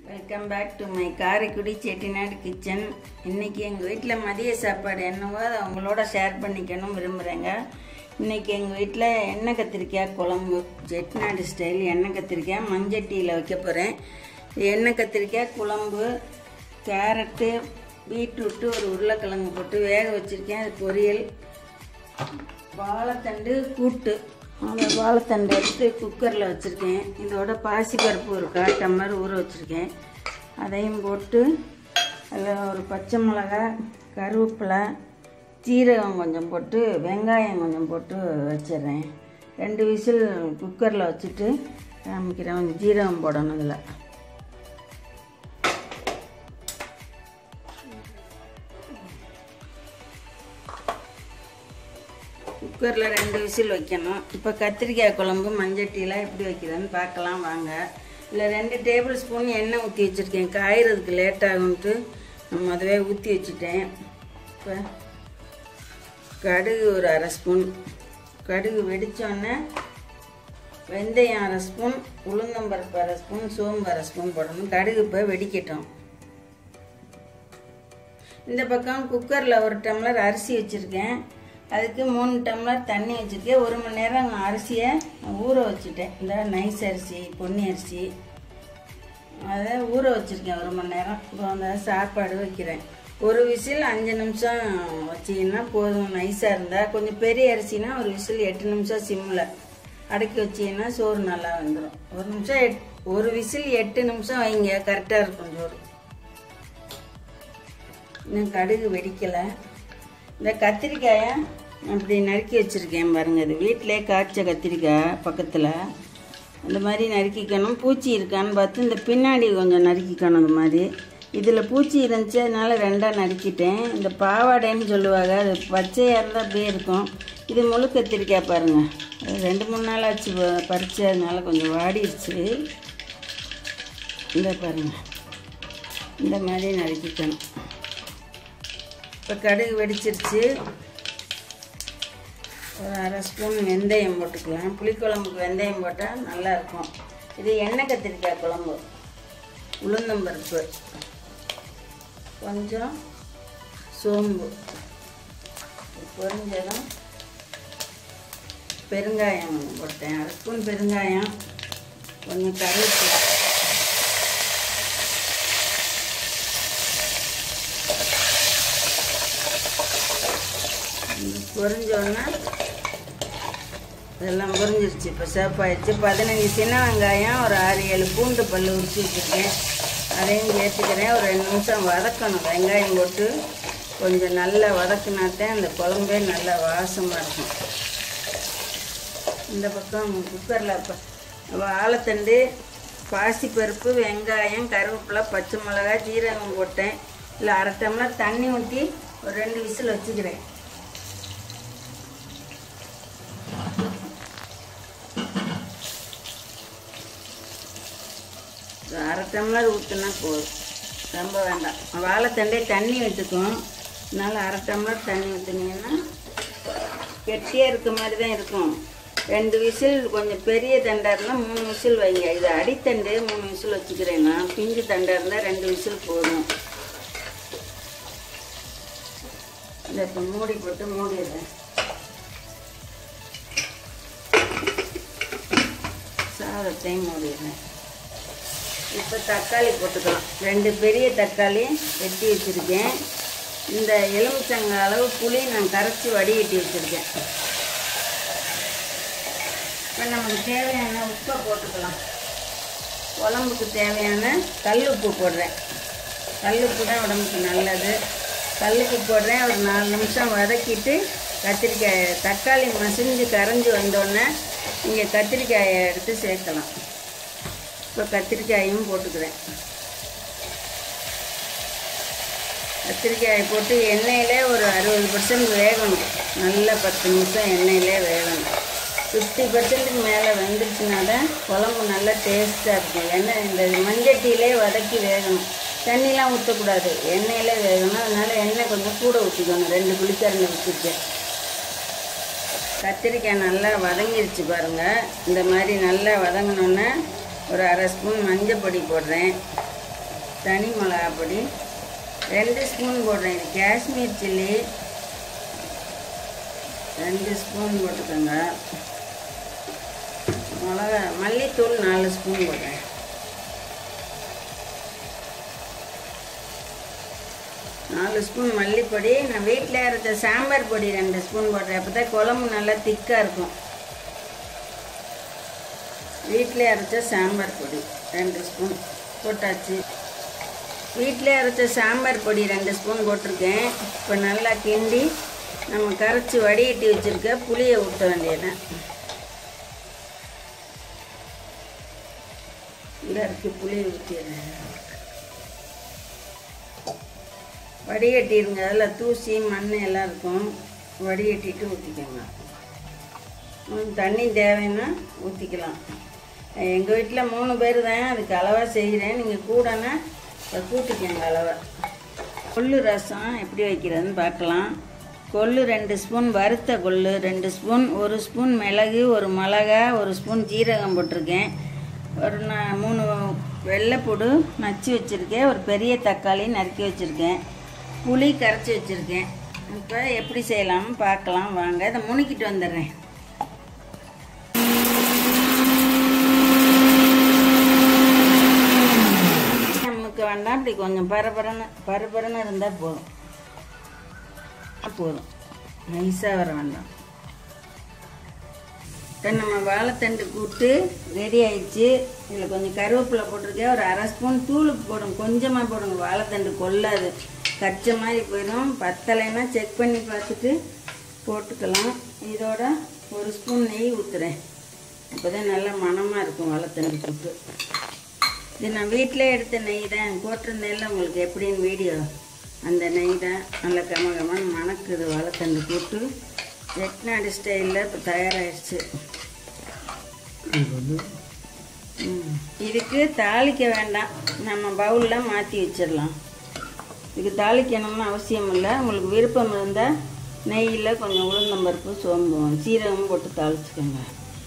Welcome back to my Karaikudi Chettinad kitchen இன்னைக்கு எங்கள் வீட்டில் மதிய சாப்பாடு என்னவோ அதை அவங்களோட ஷேர் பண்ணிக்கணும் விரும்புகிறேங்க இன்னைக்கு எங்கள் வீட்டில் எண்ணெய் கத்திரிக்காய் குழம்பு செட்டிநாடு ஸ்டைல் எண்ணெய் கத்திரிக்காய் மஞ்சட்டியில் வைக்க போகிறேன் எண்ணெய் கத்திரிக்காய் குழம்பு கேரட்டு பீட்ரூட்டு ஒரு உருளைக்கிழங்கு போட்டு வேக வச்சுருக்கேன் அது பொரியல் வாழைத்தண்டு கூட்டு அந்த வாழைத்தண்டு எடுத்து குக்கரில் வச்சுருக்கேன் இதோட பாசிப்பருப்பு ஒரு கால் டம்ளர் ஊற வச்சுருக்கேன் அதையும் போட்டு அதில் ஒரு பச்சை மிளகாய் கருவேப்பிலை சீரகம் கொஞ்சம் போட்டு வெங்காயம் கொஞ்சம் போட்டு வச்சிடுறேன் ரெண்டு விசில் குக்கரில் வச்சுட்டு காமிக்கிறேன் கொஞ்சம் ஜீரகம் போடணும் இதில் குக்கரில் ரெண்டு விசில் வைக்கணும் இப்போ கத்திரிக்காய் குழம்பு மஞ்சட்டிலாம் எப்படி வைக்கிறதுன்னு பார்க்கலாம் வாங்க இல்லை ரெண்டு டேபிள் ஸ்பூன் எண்ணெய் ஊற்றி வச்சுருக்கேன் காயறதுக்கு லேட் ஆகும்ட்டு நம்ம அதுவே ஊற்றி வச்சுட்டேன் இப்போ கடுகு ஒரு அரை ஸ்பூன் கடுகு வெடித்தோடனே வெந்தயம் அரை ஸ்பூன் உளுந்தம்பருப்பு அரை ஸ்பூன் சோம்பு அரை ஸ்பூன் போடணும் கடுகு இப்போ வெடிக்கட்டும் இந்த பக்கம் குக்கரில் ஒரு டம்ளர் அரிசி வச்சுருக்கேன் அதுக்கு மூணு டம்ளர் தண்ணி வச்சுருக்கேன் ஒரு மணி நேரம் அரிசியை ஊற வச்சுட்டேன் இந்த நைஸ் அரிசி பொன்னி அரிசி அதை ஊற வச்சுருக்கேன் ஒரு மணி நேரம் இப்போ அந்த சாப்பாடு வைக்கிறேன் ஒரு விசில் அஞ்சு நிமிஷம் வச்சிங்கன்னா போதும் நைஸாக இருந்தால் கொஞ்சம் பெரிய அரிசினா ஒரு விசில் எட்டு நிமிஷம் சிம்மில் அடக்கி வச்சிங்கன்னா சோறு நல்லா வந்துடும் ஒரு நிமிஷம் எட் ஒரு விசில் எட்டு நிமிஷம் வைங்க கரெக்டாக இருக்கும் சோறு இன்னும் கடுகு வெடிக்கலை இந்த கத்திரிக்காயை அப்படி நறுக்கி வச்சுருக்கேன் பாருங்க இது வீட்டிலே காய்ச்ச கத்திரிக்காய் பக்கத்தில் அந்த மாதிரி நறுக்கிக்கணும் பூச்சி இருக்கான்னு பார்த்து இந்த பின்னாடி கொஞ்சம் நறுக்கிக்கணும் இந்த மாதிரி இதில் பூச்சி இருந்துச்சு அதனால ரெண்டாக நறுக்கிட்டேன் இந்த பாவாடைன்னு சொல்லுவாங்க அது பச்சையாக இருந்தால் அப்படியே இருக்கும் இது முழு கத்திரிக்காய் பாருங்கள் அது ரெண்டு மூணு நாள் ஆச்சு ப- பறிச்சு அதனால கொஞ்சம் வாடிடுச்சு இந்த பாருங்கள் இந்த மாதிரி நறுக்கிக்கணும் இப்போ கடுகு வெடிச்சிருச்சு ஒரு அரை ஸ்பூன் வெந்தயம் போட்டுக்கலாம் புளிக்குழம்புக்கு வெந்தயம் போட்டால் நல்லாயிருக்கும் இது எண்ணெய் கத்திரிக்காய் குழம்பு உளுந்தம்பருப்பு கொஞ்சம் சோம்பு பொரிஞ்சதும் பெருங்காயம் கொஞ்சம் போட்டேன் அரை ஸ்பூன் பெருங்காயம் கொஞ்சம் கருவேப்பிலை பொரிஞ்சோன்னா இதெல்லாம் பொரிஞ்சிருச்சு இப்போ சேப்பாயிடுச்சு பதினஞ்சு சின்ன வெங்காயம் ஒரு ஆறு ஏழு பூண்டு பல் உரிச்சு வச்சுருக்கேன் அதையும் சேர்த்துக்கிறேன் ஒரு ரெண்டு நிமிஷம் வதக்கணும் வெங்காயம் போட்டு கொஞ்சம் நல்லா வதக்குனாத்தான் அந்த குழம்பே நல்லா வாசமாக இருக்கும் இந்த பக்கம் குக்கரில் இப்போ வாழைத்தண்டு பாசிப்பருப்பு வெங்காயம் கருவேப்பிலை பச்சை மிளகாய் ஜீரகம் போட்டேன் இல்லை அரை டம்ளர் தண்ணி ஊற்றி ஒரு ரெண்டு விசில் வச்சுக்கிறேன் ஒரு அரை டம்ளர் ஊற்றுனா போதும் ரொம்ப வேண்டாம் வாழைத்தண்டே தண்ணி விட்டுக்கும் அதனால அரை டம்ளர் தண்ணி ஊற்றுனீங்கன்னா கெட்டியாக இருக்க மாதிரி தான் இருக்கும் ரெண்டு விசில் கொஞ்சம் பெரிய தண்டாக இருந்தால் மூணு விசில் வைங்க இது அடித்தண்டு மூணு விசில் வச்சுக்கிறேன் நான் பிஞ்சு தண்டாக இருந்தால் ரெண்டு விசில் போதும் இதை இப்போ மூடி போட்டு மூடிடுறேன் சாதத்தையும் மூடிடுறேன் இப்போ தக்காளி போட்டுக்கலாம் ரெண்டு பெரிய தக்காளி வெட்டி வச்சுருக்கேன் இந்த எலுமிச்சங்க அளவு புளி நான் கரைச்சி வடிகட்டி வச்சுருக்கேன் இப்போ நமக்கு தேவையான உப்பை போட்டுக்கலாம் குழம்புக்கு தேவையான கல் உப்பு போடுறேன் கல் உப்பு தான் உடம்புக்கு நல்லது கல்லுப்பு போடுறேன் ஒரு நாலு நிமிஷம் வதக்கிட்டு கத்திரிக்காயை தக்காளி மசிஞ்சு கரைஞ்சி வந்தோடனே நீங்கள் கத்திரிக்காயை எடுத்து சேர்க்கலாம் இப்போ கத்திரிக்காயும் போட்டுக்கிறேன் கத்திரிக்காயை போட்டு எண்ணெயிலே ஒரு அறுபது பர்சன்ட் வேகணும் நல்ல பத்து நிமிஷம் எண்ணெயிலே வேகணும் ஃபிஃப்டி பர்சன்ட்டுக்கு மேலே வெந்துருச்சுனா தான் குழம்பு நல்லா டேஸ்ட்டாக இருக்கும் எண்ணெய் இந்த மஞ்சட்டியிலே வதக்கி வேகணும் தண்ணிலாம் ஊற்றக்கூடாது எண்ணெயிலே வேகணும் அதனால் எண்ணெய் கொஞ்சம் கூட ஊற்றிக்கணும் ரெண்டு குளிக்கரண்டி ஊற்றிருக்கேன் கத்திரிக்காய் நல்லா வதங்கிருச்சு பாருங்கள் இந்த மாதிரி நல்லா வதங்கினோன்னே ஒரு அரை ஸ்பூன் மஞ்சள் பொடி போடுறேன் தனி மிளகா பொடி ரெண்டு ஸ்பூன் போடுறேன் இது காஷ்மீர் சில்லி ரெண்டு ஸ்பூன் போட்டுக்கோங்க மிளகா மல்லித்தூள் நாலு ஸ்பூன் போடுறேன் நாலு ஸ்பூன் மல்லிப்பொடி நான் வீட்டில் அரைச்ச சாம்பார் பொடி ரெண்டு ஸ்பூன் போடுறேன் அப்போ தான் குழம்பு நல்லா திக்காக இருக்கும் வீட்டில் அரைச்ச சாம்பார் பொடி ரெண்டு ஸ்பூன் போட்டாச்சு வீட்டில் அரைச்ச சாம்பார் பொடி ரெண்டு ஸ்பூன் போட்டிருக்கேன் இப்போ நல்லா கிண்டி நம்ம கரைச்சி வடிகட்டி வச்சுருக்க புளியை ஊற்ற வேண்டியதுதான் இந்த இருக்கு புளி ஊற்றிடுறேன் வடிகட்டிடுங்க அதில் தூசி மண் எல்லாம் இருக்கும் வடிகட்டிட்டு ஊற்றிக்கோங்க ம், தண்ணி தேவைன்னா ஊற்றிக்கலாம் எங்கள் வீட்டில் மூணு பேர் தான் அதுக்கு அளவாக செய்கிறேன் நீங்கள் கூடனா அதை கூட்டிக்கோங்க அளவை கொள்ளு ரசம் எப்படி வைக்கிறதுன்னு பார்க்கலாம் கொள்ளு ரெண்டு ஸ்பூன் வறுத்த கொள்ளு ரெண்டு ஸ்பூன் ஒரு ஸ்பூன் மிளகு ஒரு மிளகா ஒரு ஸ்பூன் ஜீரகம் போட்டிருக்கேன் ஒரு நான் மூணு வெள்ளைப்பூடு நச்சு வச்சுருக்கேன் ஒரு பெரிய தக்காளி நறுக்கி வச்சுருக்கேன் புளி கரைச்சி வச்சுருக்கேன் இப்போ எப்படி செய்யலாம்னு பார்க்கலாம் வாங்க இதை முணுக்கிட்டு வந்துடுறேன் நமக்கு வேண்டாம் இப்படி கொஞ்சம் பரபரன்னு பரபரன்னு இருந்தால் போதும் போதும் நைஸாக வர வேண்டாம் இப்போ நம்ம வாழைத்தண்டு கூட்டு ரெடி ஆயிடுச்சு இதில் கொஞ்சம் கருவேப்பிலை போட்டிருக்கேன் ஒரு அரை ஸ்பூன் தூள் போடுங்க கொஞ்சமாக போடுங்க வாழைத்தண்டு கொள்ளாது கச்ச மாதிரி போயிடும் பத்தலைன்னா செக் பண்ணி பார்த்துட்டு போட்டுக்கலாம் இதோட ஒரு ஸ்பூன் நெய் ஊற்றுறேன் அப்போ தான் நல்லா மணமாக இருக்கும் வாழைத்தண்டு கூட்டு இது நான் வீட்டிலே எடுத்த நெய் தான் போட்டிருந்தேன்ல உங்களுக்கு எப்படின்னு வீடியோ அந்த நெய் தான் நல்லா கம கமன்னு மணக்குது வாழைத்தண்டு கூட்டு செட்நாடு ஸ்டைலில் இப்போ தயாராகிடுச்சு ம். இதுக்கு தாளிக்க வேண்டாம் நம்ம பவுலில் மாற்றி வச்சிடலாம் இதுக்கு தாளிக்கணும்னு அவசியம் இல்லை உங்களுக்கு விருப்பம் இருந்தால் நெய்யில் கொஞ்சம் உளுந்தம்பருப்பு சோம்பு சீரகமும் போட்டு தாளிச்சுக்கோங்க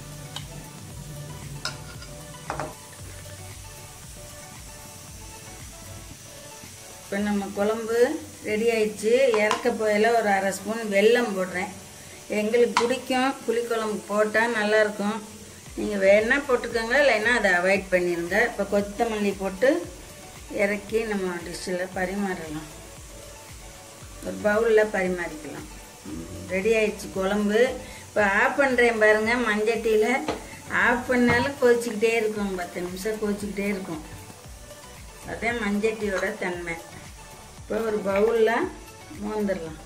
இப்போ நம்ம குழம்பு ரெடி ஆயிடுச்சு இறக்க போயில ஒரு அரை ஸ்பூன் வெல்லம் போடுறேன் எங்களுக்கு பிடிக்கும் புளிக்குழம்பு போட்டால் நல்லாயிருக்கும் நீங்கள் வேணால் போட்டுக்கோங்க இல்லைன்னா அதை அவாய்ட் பண்ணிடுங்க இப்போ கொத்தமல்லி போட்டு இறக்கி நம்ம டிஷ்ஷில் பரிமாறலாம் ஒரு பவுலில் பரிமாறிக்கலாம் ரெடி ஆயிடுச்சு குழம்பு இப்போ ஆஃப் பண்ணுறேன் பாருங்கள் மஞ்சட்டியில் ஆஃப் பண்ணாலும் கொதிச்சுக்கிட்டே இருக்கும் பத்து நிமிஷம் கொதிச்சுக்கிட்டே இருக்கும் அதான் மஞ்சட்டியோட தன்மை இப்போ ஒரு பவுலில் மோந்துடலாம்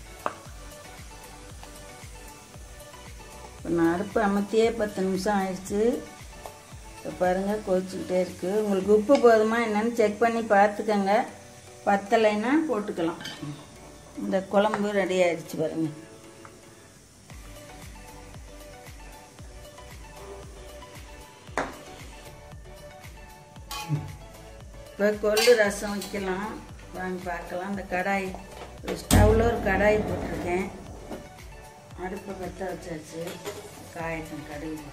இப்போ நான் அடுப்பு அமர்த்தியே பத்து நிமிஷம் ஆயிடுச்சு இப்போ பாருங்கள் கொதிச்சுக்கிட்டே இருக்குது உங்களுக்கு உப்பு போதுமா என்னன்னு செக் பண்ணி பார்த்துக்கோங்க பத்தலைன்னா போட்டுக்கலாம் இந்த குழம்பு ரெடி ஆயிடுச்சு பாருங்கள் இப்போ கொள்ளு ரசம் வைக்கலாம் வாங்கி பார்க்கலாம் இந்த கடாய் ஒரு ஸ்டவ்வில் ஒரு கடாய் போட்டிருக்கேன் அடுப்பை பற்ற வச்சாச்சு காயட்டும் கடுகு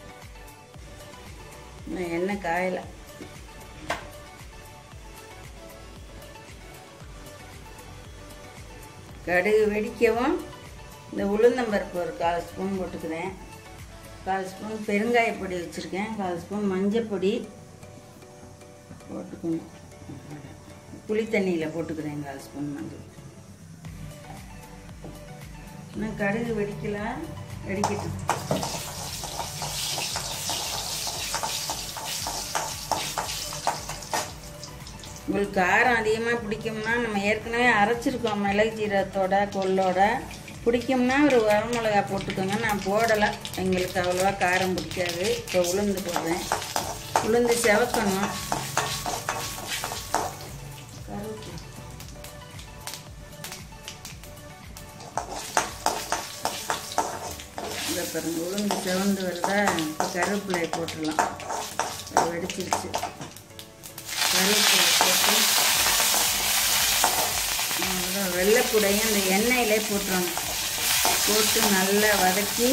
இன்னும் எண்ணெய் காயலை கடுகு வெடிக்கவும் இந்த உளுந்தம்பருப்பு ஒரு கால் ஸ்பூன் போட்டுக்கிறேன் கால் ஸ்பூன் பெருங்காய பொடி வச்சுருக்கேன் கால் ஸ்பூன் மஞ்சள் பொடி போட்டுக்கணும் புளி தண்ணியில் போட்டுக்கிறேன் கால் ஸ்பூன் மஞ்சள் இன்னும் கடுகு வெடிக்கல வெடிக்கட்டும் உங்களுக்கு காரம் அதிகமாக பிடிக்கும்னா நம்ம ஏற்கனவே அரைச்சிருக்கோம் மிளகு ஜீரகத்தோட கொள்ளோட பிடிக்கும்னா ஒரு வரமிளகா போட்டுக்கோங்க நான் போடலை எங்களுக்கு அவ்வளோவா காரம் பிடிக்காது இப்போ உளுந்து போடுறேன் உளுந்து செவக்கணும் கருவேப்பிலை இந்த பாருங்க உளுந்து செவந்து வருதா இப்போ கருவேப்பிலையை போட்டுடலாம் அது வெடிச்சிருச்சு கருவேப்பிலை போட்டு அவ்வளோதான் வெள்ளைப்புடையும் இந்த எண்ணெயிலே போட்டுருவாங்க போட்டு நல்லா வதக்கி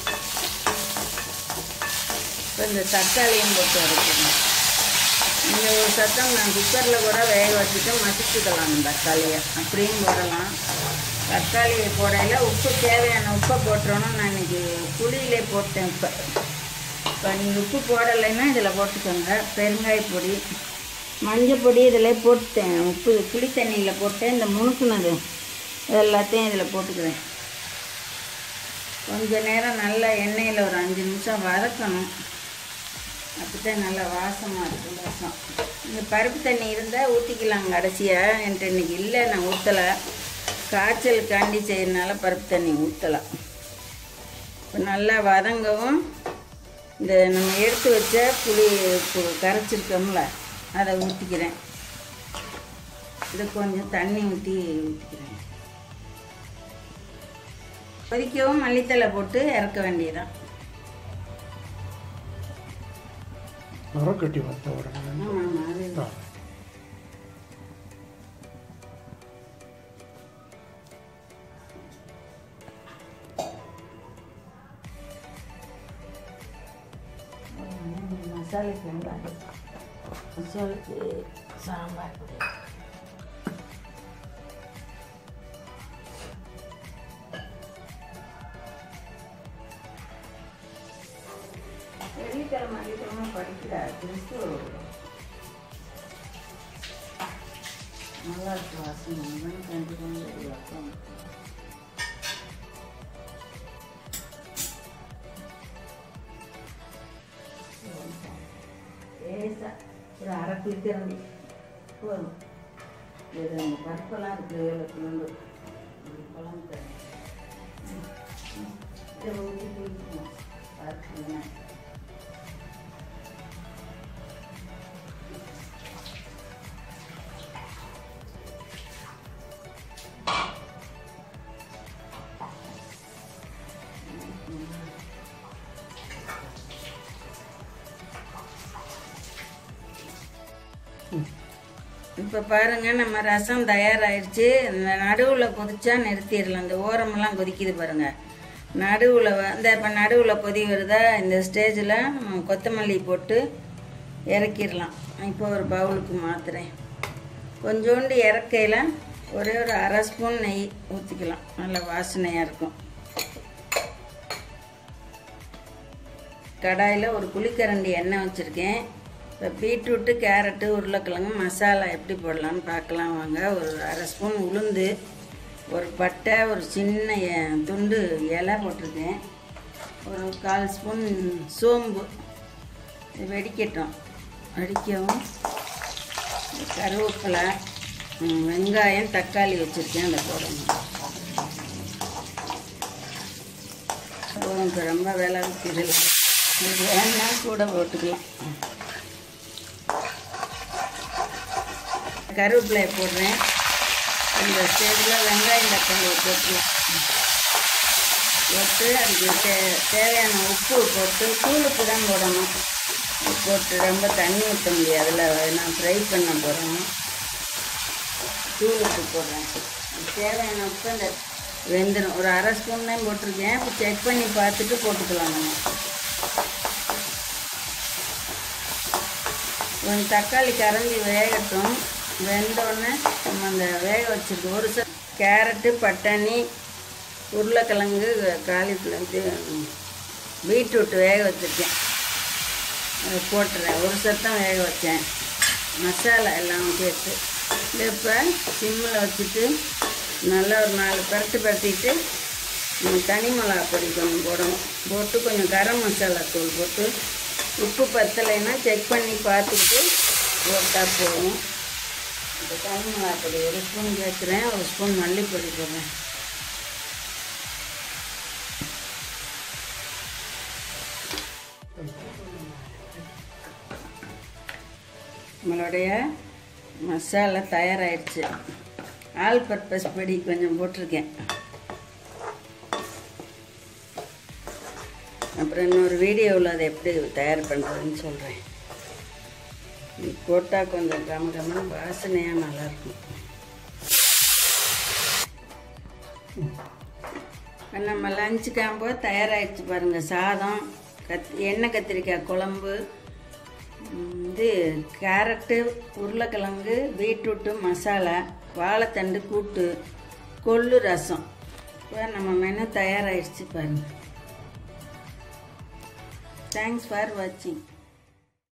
இப்போ இந்த தக்காளியும் போட்டு வதக்கணும் இந்த ஒரு சத்தம் நான் குக்கரில் கூட வேக வச்சுட்டு மசிச்சுக்கலாம் தக்காளியை அப்படியும் போடலாம் தக்காளியை போடையில் உப்பு தேவையான உப்பை போட்டுறணும் நான் இன்னைக்கு புளியிலே போட்டேன் இப்போ இப்போ நீங்கள் உப்பு போடலைன்னா இதில் போட்டுக்கோங்க பெருங்காய பொடி மஞ்சள் பொடி இதில் போட்டேன் உப்பு புளி தண்ணியில் போட்டேன் இந்த முணுக்குனது இது எல்லாத்தையும் இதில் போட்டுக்கிறேன் கொஞ்ச நேரம் நல்லா எண்ணெயில் ஒரு அஞ்சு நிமிஷம் வதக்கணும் அப்பதான் நல்லா வாசமாக இருக்கும் ரசம் இந்த பருப்பு தண்ணி இருந்தால் ஊற்றிக்கலாம் கடைசியாக என்கிட்ட இன்னைக்கு இல்லை நான் ஊற்றலை காய்ச்சலுக்காண்டி செய்யறதுனால பருப்பு தண்ணி ஊற்றலாம் இப்போ நல்லா வதங்கவும் இந்த நம்ம எடுத்து வச்ச புளி கு- கரைச்சிருக்கோம்ல அதை ஊற்றிக்கிறேன் இது கொஞ்சம் தண்ணி ஊற்றி ஊற்றிக்கிறேன் கொதிக்கவும் மல்லித்தலை போட்டு இறக்க வேண்டியதுதான் மரக்கட்டி வத்த உடனே ஆமாம் ஆமாம் அது ஆ. மசாலைக்கு வெங்காயம் மசாலுக்கு சாம்பார் பொடி வெள்ளிக்கிழமை வெள்ளிக்கிழமை படிக்கிறார் கிறிஸ்துவ நல்லா இருக்கு வாசனை இன்னும் கண்டு கொண்டு வைக்கணும் லேசா ஒரு அரை குளிக்கிறண்டி போதும் இது அந்த பருப்பெல்லாம் இருக்கு ஏழு கிலோ குழம்பு இதை ஊற்றி குளிக்கணும் பருப்பு இப்போ பாருங்க நம்ம ரசம் தயாராகிடுச்சு இந்த நடுவில் கொதிச்சா நிறுத்திடலாம் இந்த ஓரமெல்லாம் கொதிக்குது பாருங்க நடுவில் இந்த இப்போ நடுவில் கொதி வருதா இந்த ஸ்டேஜில் நம்ம கொத்தமல்லி போட்டு இறக்கிடலாம் இப்போ ஒரு பவுலுக்கு மாத்துறேன் கொஞ்சோண்டு இறக்கையில் ஒரே ஒரு அரை ஸ்பூன் நெய் ஊற்றிக்கலாம் நல்ல வாசனையாக இருக்கும் கடாயில் ஒரு குழிக்கரண்டி எண்ணெய் வச்சுருக்கேன் இப்போ பீட்ரூட்டு கேரட்டு உருளைக்கிழங்கு மசாலா எப்படி போடலான்னு பார்க்கலாம் வாங்க ஒரு அரை ஸ்பூன் உளுந்து ஒரு பட்டை ஒரு சின்ன எ- துண்டு இலை போட்டிருக்கேன் ஒரு கால் ஸ்பூன் சோம்பு இது வெடிக்கட்டும் வெடிக்கவும் கருவேப்பிலை ம், வெங்காயம் தக்காளி வச்சுருக்கேன் அதை போடணும் போதும் இப்போ ரொம்ப விலை விற்கிறல இது வேணா கூட போட்டுக்கலாம் கருவேப்பிலையை போடுறேன் இந்த ஸ்டேஜில் வெங்காயம் தக்காளி போட்டுக்கலாம் போட்டு அதுக்கு தே தேவையான உப்பு போட்டு தூளுப்பு தான் போடணும் உப்பு போட்டு ரொம்ப தண்ணி ஊற்ற முடியாது அதில் நான் ஃப்ரை பண்ண போகிறேன் தூள் உப்பு போடுறேன் அதுக்கு தேவையான உப்பு அந்த வெந்துடும் ஒரு அரை ஸ்பூன் தான் போட்டிருக்கேன் இப்போ செக் பண்ணி பார்த்துட்டு போட்டுக்கலாம் நம்ம கொஞ்சம் தக்காளி கரைஞ்சி வேகட்டும் வெந்தோடனே நம்ம அந்த வேக வச்சிருக்க ஒரு ச கேரட்டு பட்டாணி உருளைக்கிழங்கு காலிஃப்ளவர் இது பீட்ரூட் வேக வச்சுருக்கேன் அதை போட்டுறேன் ஒரு சத்தம் வேக வச்சேன் மசாலா எல்லாம் சேர்த்து இது இப்போ சிம்மில் வச்சுட்டு நல்லா ஒரு நாலு பரட்டு பரட்டிட்டு நம்ம தனி மிளகா பொடி கொஞ்சம் போடணும் போட்டு கொஞ்சம் கரம் மசாலா தூள் போட்டு உப்பு பத்தலைன்னா செக் பண்ணி பார்த்துட்டு போட்டால் போதும் இப்போ தனி மிளகா பொடி ஒரு ஸ்பூன் சேர்க்குறேன் ஒரு ஸ்பூன் மல்லிப்பொடி போடுறேன் நம்மளுடைய மசாலா தயாராகிடுச்சு ஆல் பர்பஸ் பொடி கொஞ்சம் போட்டிருக்கேன் அப்புறம் இன்னொரு வீடியோவில் அதை எப்படி தயார் பண்ணுறதுன்னு சொல்கிறேன் இது போட்டால் கொஞ்சம் கம கமன்னு வாசனையாக நல்லாயிருக்கும் இப்ப நம்ம லஞ்ச் காம்போ தயாராகிடுச்சு பாருங்கள் சாதம் கத் எண்ணெய் கத்திரிக்காய் குழம்பு ம், இது கேரட்டு உருளைக்கிழங்கு பீட்ரூட்டு மசாலா வாழைத்தண்டு கூட்டு கொள்ளு ரசம் இப்போ நம்ம மெனு தயாராகிடுச்சு பாருங்கள் தேங்க்ஸ் ஃபார் வாட்சிங்